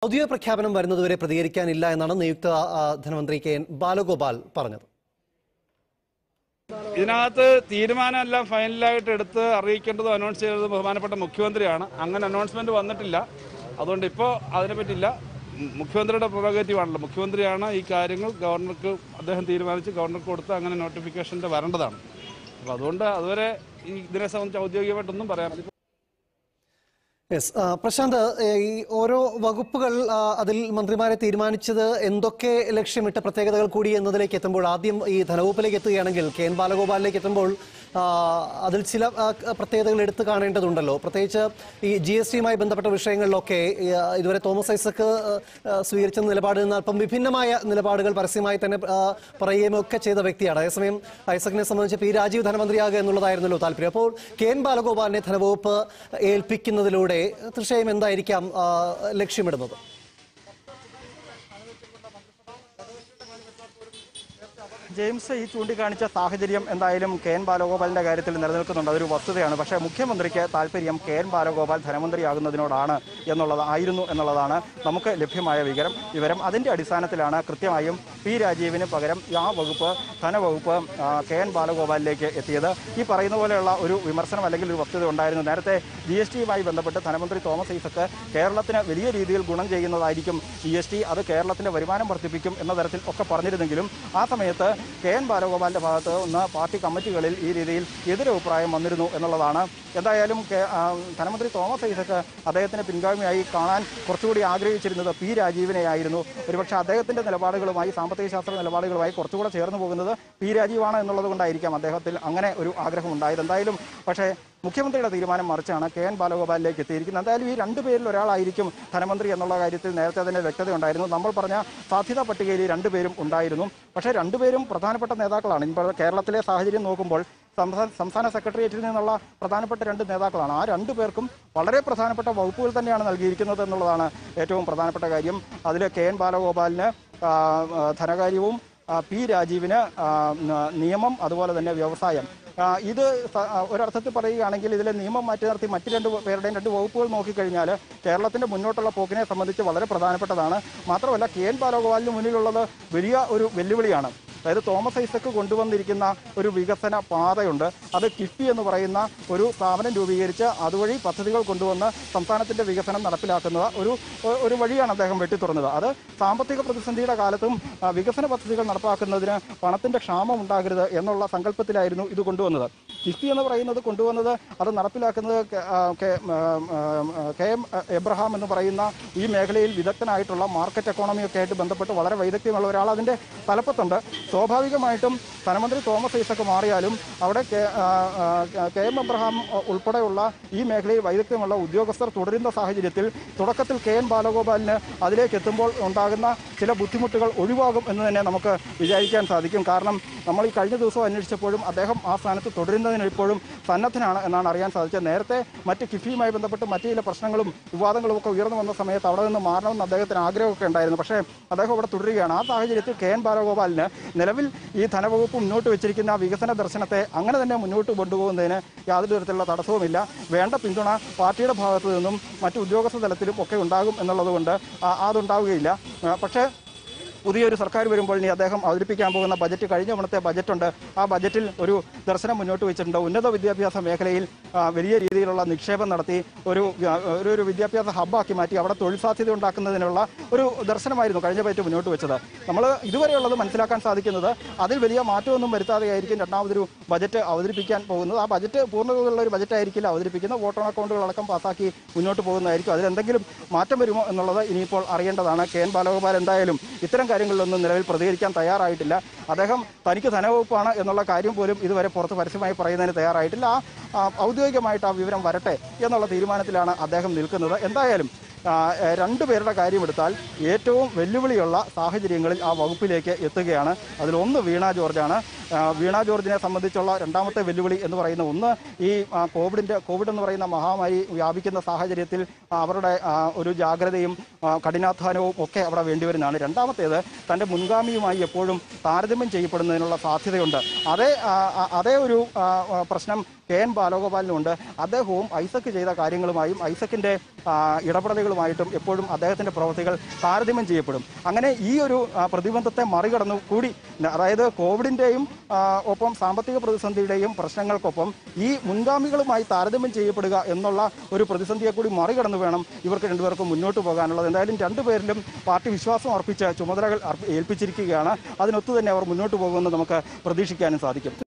ഔദ്യോഗിക പ്രഖ്യാപനം വരുന്നതുവരെ പ്രതികരിക്കാനില്ല എന്നാണ് നിയുക്ത ആ, ധനമന്ത്രി കെ എൻ ബാലഗോപാൽ പറഞ്ഞത് ഇതിനകത്ത് തീരുമാനമെല്ലാം ഫൈനലായിട്ട് എടുത്ത് അറിയിക്കേണ്ടതും അനൗൺസ് ചെയ്തത് ബഹുമാനപ്പെട്ട മുഖ്യമന്ത്രിയാണ് അങ്ങനെ അനൗൺസ്മെന്റ് വന്നിട്ടില്ല അതുകൊണ്ട് ഇപ്പോൾ അതിനെപ്പറ്റില്ല മു- മുഖ്യമന്ത്രിയുടെ പ്രൊറോഗേറ്റീവ് ആണല്ലോ മുഖ്യമന്ത്രിയാണ് ഈ കാര്യങ്ങൾ ഗവർണർക്ക് അദ്ദേഹം തീരുമാനിച്ച് ഗവർണർക്ക് കൊടുത്ത് അങ്ങനെ നോട്ടിഫിക്കേഷൻ്റെ വരേണ്ടതാണ് അപ്പോൾ അതുകൊണ്ട് അതുവരെ ഈ ഇതിനെ സംബന്ധിച്ച് ഔദ്യോഗികമായിട്ടൊന്നും പറയാൻ യെസ് ആ, പ്രശാന്ത് ഏ, ഈ ഓരോ വകുപ്പുകൾ ആ, അതിൽ മന്ത്രിമാരെ തീരുമാനിച്ചത് എന്തൊക്കെ ലക്ഷ്യമിട്ട പ്രത്യേകതകൾ കൂടി എന്നതിലേക്ക് എത്തുമ്പോൾ ആദ്യം ഈ ധനവകുപ്പിലേക്ക് എത്തുകയാണെങ്കിൽ കെ എൻ ബാലഗോപാലിലേക്ക് എത്തുമ്പോൾ ആ, അതിൽ ചില ആ, പ്രത്യേകതകൾ എടുത്തു കാണേണ്ടതുണ്ടല്ലോ പ്രത്യേകിച്ച് ഈ ജി എസ് ടിയുമായി ബന്ധപ്പെട്ട വിഷയങ്ങളിലൊക്കെ ഈ, ആ, ഇതുവരെ തോമസ് ഐസക്ക് ആ, സ്വീകരിച്ച നിലപാടിൽ നിന്ന് അല്പം വിഭിന്നമായ നിലപാടുകൾ പരസ്യമായി തന്നെ ആ, പറയുകയും ഒക്കെ ചെയ്ത വ്യക്തിയാണ് അതേസമയം ഐസക്കിനെ സംബന്ധിച്ച് പി രാജീവ് ധനമന്ത്രിയാകുക എന്നുള്ളതായിരുന്നല്ലോ താല്പര്യം അപ്പോൾ കെ എൻ ബാലഗോപാലിനെ ധനവകുപ്പ് ഏൽപ്പിക്കുന്നതിലൂടെ തീർച്ചയായും എന്തായിരിക്കാം ആ, ലക്ഷ്യമിടുന്നത് ജെയിംസ് ഈ ചൂണ്ടിക്കാണിച്ച സാഹചര്യം എന്തായാലും കെ എൻ ബാലഗോപാലിന്റെ കാര്യത്തിൽ നിലനിൽക്കുന്നുണ്ട് അതൊരു വസ്തുതയാണ് പക്ഷേ മുഖ്യമന്ത്രിക്ക് താല്പര്യം കെ എൻ ബാലഗോപാൽ ധനമന്ത്രിയാകുന്നതിനോടാണ് എന്നുള്ളത് ആയിരുന്നു എന്നുള്ളതാണ് നമുക്ക് ലഭ്യമായ വിവരം വിവരം അതിന്റെ അടിസ്ഥാനത്തിലാണ് കൃത്യമായും പി രാജീവിന് പകരം ആ വകുപ്പ് ധനവകുപ്പ് ആ, കെ എൻ ബാലഗോപാലിലേക്ക് എത്തിയത് ഈ പറയുന്ന പോലെയുള്ള ഒരു വിമർശനം അല്ലെങ്കിൽ ഒരു വസ്തുത ഉണ്ടായിരുന്നു നേരത്തെ ജി എസ് ടിയുമായി ബന്ധപ്പെട്ട് ധനമന്ത്രി തോമസ് ഐസക്ക് കേരളത്തിന് വലിയ രീതിയിൽ ഗുണം ചെയ്യുന്നതായിരിക്കും ജി എസ് ടി അത് കേരളത്തിന്റെ വരുമാനം വർദ്ധിപ്പിക്കും എന്ന തരത്തിൽ ഒക്കെ പറഞ്ഞിരുന്നെങ്കിലും ആ സമയത്ത് കെ എൻ ബാലഗോപാലിന്റെ ഭാഗത്ത് നിന്ന് പാർട്ടി കമ്മിറ്റികളിൽ ഈ രീതിയിൽ എതിരഭിപ്രായം വന്നിരുന്നു എന്നുള്ളതാണ് എന്തായാലും കെ- ആ, ധനമന്ത്രി തോമസ് ഐസക്ക് അദ്ദേഹത്തിന് പിൻഗാമിയായി കാണാൻ കുറച്ചുകൂടി ആഗ്രഹിച്ചിരുന്നത് പി രാജീവിനെയായിരുന്നു ഒരുപക്ഷെ അദ്ദേഹത്തിന്റെ നിലപാടുകളുമായി സാമ്പത്തിക ശാസ്ത്ര നിലപാടുകളുമായി കുറച്ചുകൂടെ ചേർന്ന് പോകുന്നത് പി രാജീവാണ് എന്നുള്ളത് കൊണ്ടായിരിക്കാം അദ്ദേഹത്തിൽ അങ്ങനെ ഒരു ആഗ്രഹം ഉണ്ടായത് എന്തായാലും പക്ഷേ മുഖ്യമന്ത്രിയുടെ തീരുമാനം മറിച്ചാണ് കെ എൻ ബാലഗോപാലിലേക്ക് എത്തിയിരിക്കുന്നത് എന്തായാലും ഈ രണ്ടു പേരിൽ ഒരാളായിരിക്കും ധനമന്ത്രി എന്നുള്ള കാര്യത്തിൽ നേരത്തെ തന്നെ വ്യക്തത ഉണ്ടായിരുന്നു നമ്മൾ പറഞ്ഞ സാധ്യതാ പട്ടികയിൽ ഈ രണ്ടുപേരും ഉണ്ടായിരുന്നു പക്ഷേ രണ്ടുപേരും പ്രധാനപ്പെട്ട നേതാക്കളാണ് ഇപ്പോൾ കേരളത്തിലെ സാഹചര്യം നോക്കുമ്പോൾ സംസ്ഥാന സംസ്ഥാന സെക്രട്ടേറിയറ്റിൽ നിന്നുള്ള പ്രധാനപ്പെട്ട രണ്ട് നേതാക്കളാണ് ആ രണ്ടു പേർക്കും വളരെ പ്രധാനപ്പെട്ട വകുപ്പുകൾ തന്നെയാണ് നൽകിയിരിക്കുന്നത് എന്നുള്ളതാണ് ഏറ്റവും പ്രധാനപ്പെട്ട കാര്യം അതിൽ കെ എൻ ബാലഗോപാലിന് ആ, ആ, ധനകാര്യവും ആ, പി രാജീവിന് ആ, ന- നിയമം അതുപോലെ തന്നെ വ്യവസായം ആ, ഇത് സ- ആ, ഒരർത്ഥത്തിൽ പറയുകയാണെങ്കിൽ ഇതിലെ നിയമം മാറ്റി നിർത്തി മറ്റ് രണ്ട് പേരുടെയും രണ്ട് വകുപ്പുകൾ നോക്കിക്കഴിഞ്ഞാൽ കേരളത്തിന്റെ മുന്നോട്ടുള്ള പോക്കിനെ സംബന്ധിച്ച് വളരെ പ്രധാനപ്പെട്ടതാണ് മാത്രമല്ല കെ എൻ ബാലഗോപാലിന് മുന്നിലുള്ളത് വലിയ ഒരു വെല്ലുവിളിയാണ് അതായത് തോമസ് ഐസക്ക് കൊണ്ടുവന്നിരിക്കുന്ന ഒരു വികസന പാതയുണ്ട് അത് കിഫ്ബി എന്ന് പറയുന്ന ഒരു സ്ഥാപനം രൂപീകരിച്ച് അതുവഴി പദ്ധതികൾ കൊണ്ടുവന്ന് സംസ്ഥാനത്തിന്റെ വികസനം നടപ്പിലാക്കുന്നത് ഒരു ഒരു വഴിയാണ് അദ്ദേഹം വെട്ടിത്തുറന്നത് അത് സാമ്പത്തിക പ്രതിസന്ധിയുടെ കാലത്തും ആ, വികസന പദ്ധതികൾ നടപ്പാക്കുന്നതിന് പണത്തിന്റെ ക്ഷാമം ഉണ്ടാകരുത് എന്നുള്ള സങ്കല്പത്തിലായിരുന്നു ഇത് കൊണ്ടുവന്നത് കിഫ്ബി എന്ന് പറയുന്നത് കൊണ്ടുവന്നത് അത് നടപ്പിലാക്കുന്നത് കെ- ആ, കെ- ആ, ആ, ആ, കെ എം എബ്രഹാം എന്ന് പറയുന്ന ഈ മേഖലയിൽ വിദഗ്ധനായിട്ടുള്ള മാർക്കറ്റ് എക്കോണമിയൊക്കെ ആയിട്ട് ബന്ധപ്പെട്ട് വളരെ വൈദഗ്ധ്യമുള്ള ഒരാൾ അതിന്റെ തലപ്പത്തുണ്ട് സ്വാഭാവികമായിട്ടും ധനമന്ത്രി തോമസ് ഐസക്ക് മാറിയാലും അവിടെ കെ ആ, ആ, കെ എം എബ്രഹാം ഉൾപ്പെടെയുള്ള ഈ മേഖലയിൽ വൈദഗ്ധ്യമുള്ള ഉദ്യോഗസ്ഥർ തുടരുന്ന സാഹചര്യത്തിൽ തുടക്കത്തിൽ കെ എൻ ബാലഗോപാലിന് അതിലേക്ക് എത്തുമ്പോൾ ഉണ്ടാകുന്ന ചില ബുദ്ധിമുട്ടുകൾ ഒഴിവാകും എന്ന് തന്നെ നമുക്ക് വിചാരിക്കാൻ സാധിക്കും കാരണം നമ്മൾ ഈ കഴിഞ്ഞ ദിവസം അന്വേഷിച്ചപ്പോഴും അദ്ദേഹം ആ സ്ഥാനത്ത് തുടരുന്നതിന് ഇപ്പോഴും സന്നദ്ധനാണ് എന്നാണ് അറിയാൻ സാധിച്ചത് നേരത്തെ മറ്റ് കിഫിയുമായി ബന്ധപ്പെട്ട് മറ്റു ചില പ്രശ്നങ്ങളും വിവാദങ്ങളും ഒക്കെ ഉയർന്നു വന്ന സമയത്ത് അവിടെ നിന്ന് മാറണമെന്ന് അദ്ദേഹത്തിന് ആഗ്രഹമൊക്കെ ഉണ്ടായിരുന്നു പക്ഷേ അദ്ദേഹം അവിടെ തുടരുകയാണ് ആ സാഹചര്യത്തിൽ കെ എൻ ബാലഗോപാലിന് നിലവിൽ ഈ ധനവകുപ്പ് മുന്നോട്ട് വെച്ചിരിക്കുന്ന ആ വികസന ദർശനത്തെ അങ്ങനെ തന്നെ മുന്നോട്ട് കൊണ്ടുപോകുന്നതിന് യാതൊരു തരത്തിലുള്ള തടസ്സവുമില്ല വേണ്ട പിന്തുണ പാർട്ടിയുടെ ഭാഗത്തു നിന്നും മറ്റു ഉദ്യോഗസ്ഥ തലത്തിലും ഒക്കെ ഉണ്ടാകും എന്നുള്ളതുകൊണ്ട് ആ- അതുണ്ടാവുകയില്ല ആ, പക്ഷേ പുതിയൊരു സർക്കാർ വരുമ്പോൾ ഇനി അദ്ദേഹം അവതരിപ്പിക്കാൻ പോകുന്ന ബജറ്റ് കഴിഞ്ഞ തവണത്തെ ബജറ്റുണ്ട് ആ ബജറ്റിൽ ഒരു ദർശനം മുന്നോട്ട് വെച്ചിട്ടുണ്ട് ഉന്നത വിദ്യാഭ്യാസ മേഖലയിൽ ആ, വലിയ രീതിയിലുള്ള നിക്ഷേപം നടത്തി ഒരു ആ, ഒരു ഒരു വിദ്യാഭ്യാസ ഹബ്ബാക്കി മാറ്റി അവിടെ തൊഴിൽ സാധ്യത ഉണ്ടാക്കുന്നതിനുള്ള ഒരു ദർശനമായിരുന്നു കഴിഞ്ഞ ബജറ്റ് മുന്നോട്ട് വെച്ചത് നമ്മൾ ഇതുവരെയുള്ളത് മനസ്സിലാക്കാൻ സാധിക്കുന്നത് അതിൽ വലിയ മാറ്റമൊന്നും വരുത്താതെയായിരിക്കും രണ്ടാമതൊരു ബജറ്റ് അവതരിപ്പിക്കാൻ പോകുന്നത് ആ ബജറ്റ് പൂർണ്ണതയുള്ള ഒരു ബജറ്റ് ആയിരിക്കില്ല അവതരിപ്പിക്കുന്ന വോട്ട് ഓൺ അക്കൗണ്ടുകൾ അടക്കം പാസ്സാക്കി മുന്നോട്ട് പോകുന്നതായിരിക്കും അതിലെന്തെങ്കിലും മാറ്റം വരുമോ എന്നുള്ളത് ഇനിയിപ്പോൾ അറിയേണ്ടതാണ് കെ എൻ ബാലഗോപാൽ എന്തായാലും ഇത്തരം കാര്യങ്ങളിലൊന്നും നിലവിൽ പ്രതികരിക്കാൻ തയ്യാറായിട്ടില്ല അദ്ദേഹം തനിക്ക് ധനവകുപ്പാണ് എന്നുള്ള കാര്യം പോലും ഇതുവരെ പുറത്ത് പരസ്യമായി പറയുന്നതിന് തയ്യാറായിട്ടില്ല ആ ആ, ഔദ്യോഗികമായിട്ട് ആ വിവരം വരട്ടെ എന്നുള്ള തീരുമാനത്തിലാണ് അദ്ദേഹം നിൽക്കുന്നത് എന്തായാലും ആ, ഏ, രണ്ടുപേരുടെ കാര്യമെടുത്താൽ ഏറ്റവും വെല്ലുവിളിയുള്ള സാഹചര്യങ്ങളിൽ ആ വകുപ്പിലേക്ക് എത്തുകയാണ് അതിലൊന്ന് വീണ ജോർജാണ് ആ, വീണ ജോർജിനെ സംബന്ധിച്ചുള്ള രണ്ടാമത്തെ വെല്ലുവിളി എന്ന് പറയുന്ന ഒന്ന് ഈ ആ, കോവിഡിന്റെ കോവിഡ് എന്ന് പറയുന്ന മഹാമാരി വ്യാപിക്കുന്ന സാഹചര്യത്തിൽ ആ, അവരുടെ ആ, ഒരു ജാഗ്രതയും ആ, കഠിനാധ്വാനവും ഒക്കെ അവിടെ വേണ്ടിവരുന്നതാണ് രണ്ടാമത്തേത് തൻ്റെ മുൻഗാമിയുമായി എപ്പോഴും താരതമ്യം ചെയ്യപ്പെടുന്നതിനുള്ള സാധ്യതയുണ്ട് അതേ ആ, ആ, അതേ ഒരു ആ, ആ, പ്രശ്നം കെ എൻ ബാലഗോപാലിനുണ്ട് അദ്ദേഹവും ഐസക്ക് ചെയ്ത കാര്യങ്ങളുമായും ഐസക്കിന്റെ ആ, ഇടപെടലുകളുമായി മുൻഗാമികളുമായിട്ടും എപ്പോഴും അദ്ദേഹത്തിൻ്റെ പ്രവൃത്തികൾ താരതമ്യം ചെയ്യപ്പെടും അങ്ങനെ ഈ ഒരു ആ, പ്രതിബന്ധത്തെ മറികടന്നു കൂടി അതായത് കോവിഡിൻ്റെയും ഒപ്പം സാമ്പത്തിക പ്രതിസന്ധിയുടെയും പ്രശ്നങ്ങൾക്കൊപ്പം ഈ മുൻഗാമികളുമായി താരതമ്യം ചെയ്യപ്പെടുക എന്നുള്ള ഒരു പ്രതിസന്ധിയെ കൂടി മറികടന്നു വേണം ഇവർക്ക് രണ്ടുപേർക്കും മുന്നോട്ട് പോകാനുള്ളത് എന്തായാലും രണ്ടുപേരിലും പാർട്ടി വിശ്വാസം അർപ്പിച്ച് ചുമതലകൾ അർപ്പ- ഏൽപ്പിച്ചിരിക്കുകയാണ് അതിനൊത്തു തന്നെ അവർ മുന്നോട്ട് പോകുമെന്ന് നമുക്ക് പ്രതീക്ഷിക്കാനും സാധിക്കും